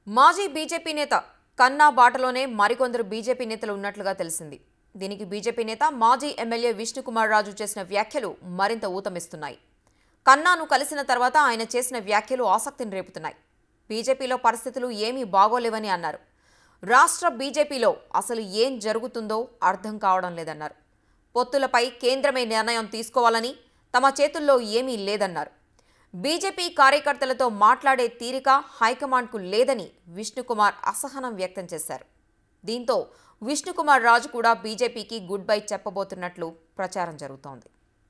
మాజీ బీజేపీ నేత కన్నా బాటలోనే మరికొందరు బీజేపీ నేతలు ఉన్నట్లుగా తెలిసింది దీనికి బీజేపీ నేత మాజీ ఎమ్మెల్యే విష్ణుకుమార్ రాజు చేసిన వ్యాఖ్యలు మరింత ఊతమిస్తున్నాయి కన్నాను కలిసిన తర్వాత ఆయన చేసిన వ్యాఖ్యలు ఆసక్తిని రేపుతున్నాయి బీజేపీలో పరిస్థితులు ఏమీ బాగోలేవని అన్నారు రాష్ట్ర బీజేపీలో అసలు ఏం జరుగుతుందో అర్థం కావడం లేదన్నారు పొత్తులపై కేంద్రమే నిర్ణయం తీసుకోవాలని తమ చేతుల్లో ఏమీ లేదన్నారు బీజేపీ కార్యకర్తలతో మాట్లాడే తీరిక హైకమాండ్కు లేదని విష్ణుకుమార్ అసహనం వ్యక్తం చేశారు దీంతో విష్ణుకుమార్ రాజు కూడా బీజేపీకి గుడ్ బై చెప్పబోతున్నట్లు ప్రచారం జరుగుతోంది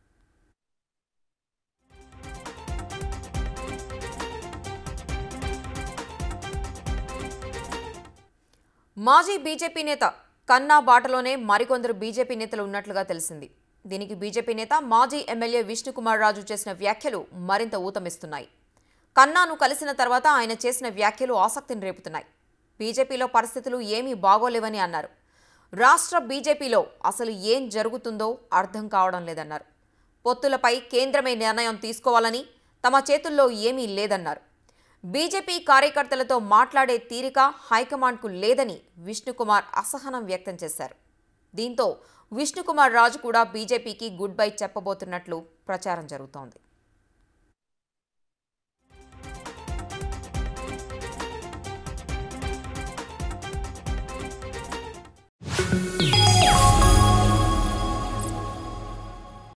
మాజీ బీజేపీ నేత కన్నా బాటలోనే మరికొందరు బీజేపీ నేతలు ఉన్నట్లుగా తెలిసింది దీనికి బీజేపీ నేత మాజీ ఎమ్మెల్యే విష్ణుకుమార్ రాజు చేసిన వ్యాఖ్యలు మరింత ఊతమిస్తున్నాయి కన్నాను కలిసిన తర్వాత ఆయన చేసిన వ్యాఖ్యలు ఆసక్తిని రేపుతున్నాయి బీజేపీలో పరిస్థితులు ఏమీ బాగోలేవని అన్నారు రాష్ట్ర బీజేపీలో అసలు ఏం జరుగుతుందో అర్థం కావడం లేదన్నారు పొత్తులపై కేంద్రమే నిర్ణయం తీసుకోవాలని తమ చేతుల్లో ఏమీ లేదన్నారు బీజేపీ కార్యకర్తలతో మాట్లాడే తీరిక హైకమాండ్కు లేదని విష్ణుకుమార్ అసహనం వ్యక్తం చేశారు దీంతో విష్ణుకుమార్ రాజు కూడా బీజేపీకి గుడ్ బై చెప్పబోతున్నట్లు ప్రచారం జరుగుతోంది